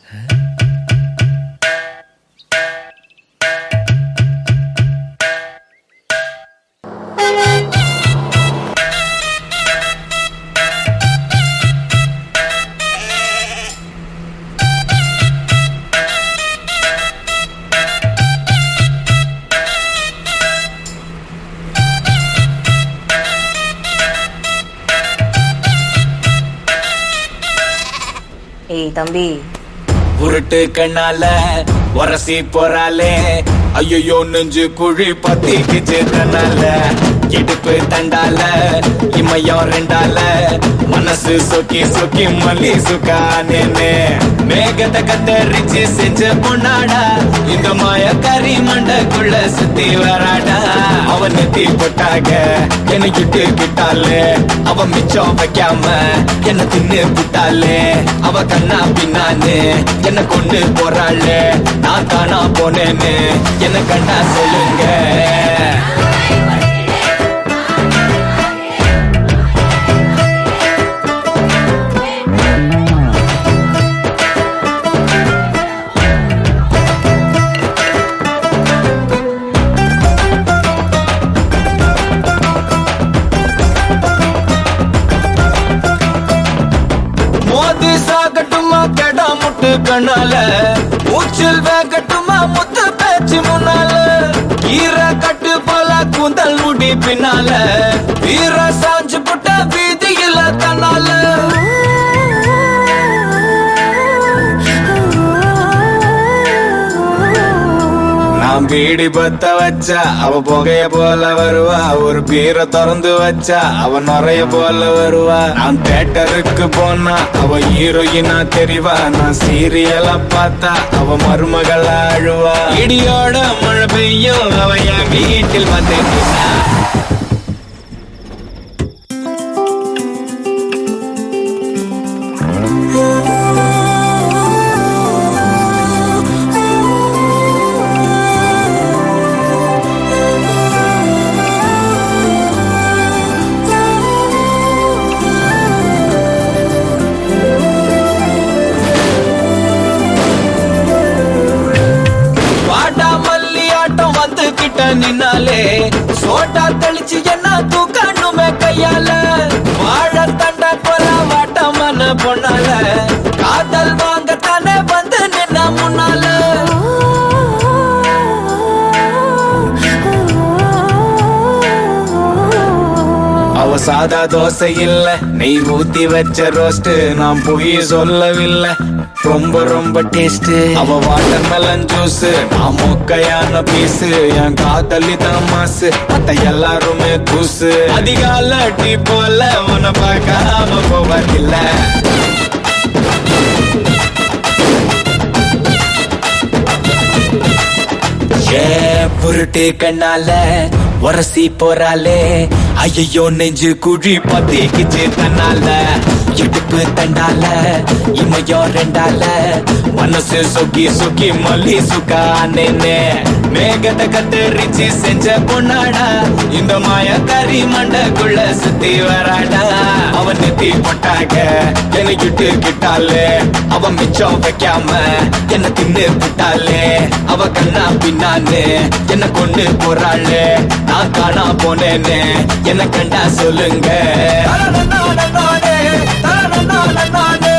ஏய் தம்பி உருட்டு கண்ணால உரசி போறாளே ஐயோ நெஞ்சு குழி பத்திக்குச்சு தன்னால இடுப்பு தண்டால இமையம் ரெண்டால மனசு சொக்கி சொக்கி மல்லி சுக்கானேனே மேகத்தை கத்தரிச்சு செஞ்ச பொண்ணாடா இந்த மாய கறி மண்டக்குள்ள சுத்தி வராடா அவன் நெத்தி போட்டாக என்னை இட்டு கிட்டாலே அவ மிச்சம் வைக்காம என்ன தின்னு புட்டாலே அவ கண்ணா பின்னான்னு என்ன கொண்டு போறாளே நான் தானா போனேன்னு என்ன கண்டா சொல்லுங்க மோதி சாகட்டுமா கெடா முட்டு கண்ணால மூச்சில் வேகட்டுமா முத்து பேச்சு முன்னால ஈர கட்டு போல கூந்தல் முடி பின்னால வீர சாஞ்சு புட்ட வீதியில தன்னால நான் பீடி பத்த வச்சா அவ புகைய போல வருவா ஒரு பீரை திறந்து வச்சா அவ நுறைய போல வருவா நான் தேட்டருக்கு போனா அவ ஹீரோயினா தெரிவா நான் சீரியலா பார்த்தா அவ மருமகளா அழுவா இடியோட மழை பெய்யும் அவ என் வீட்டில் வந்து நின்னா. வாடா மல்லி ஆட்டம் வந்து கிட்ட நின்னாலே சோட்டா தெளிச்சு என்ன தூக்கணுமே கையால வாழ தண்ட போல வாட்டமான பொண்ணால காதல் வாங்க தானே வந்து நின்ன முன்னால அவ சாதா தோசை இல்ல நெய் ஊத்தி வச்ச ரோஸ்ட் நான் போய் சொல்லவில்லை ரொம்ப ரொம்ப டேஸ்ட் அவ வாட்டர் மெலன் ஜூஸ் நான் மொக்கையான பீஸ் என் காதலி தான் மாசு மத்த எல்லாருமே தூசு அதிகால டீ போல உன பார்க்காம போவதில்லை ஏ புருட்டு கண்ணால உரசி போறாளே ஐயோ நெஞ்சு குழி பத்திக்குச்சு தன்னால இடுப்பு தண்டால இமையோ ரெண்டால மனசு சொக்கி சொக்கி மல்லி சுக்கானேனே மேகத்தை கத்தரிச்சு செஞ்ச பொண்ணாடா இந்த மாய கறி மண்டக்குள்ள சுத்தி வராடா அவன் நெத்தி போட்டாக என்னை இட்டு கிட்டாலே அவன் மிச்சம் வைக்காம என்ன தின்னு புட்டாலே அவ கண்ணா பின்னான்னு என்ன கொண்டு போறாளே நான் காணா போனேன்னு என்ன கண்டா சொல்லுங்க தலனனானே, தலனனானே,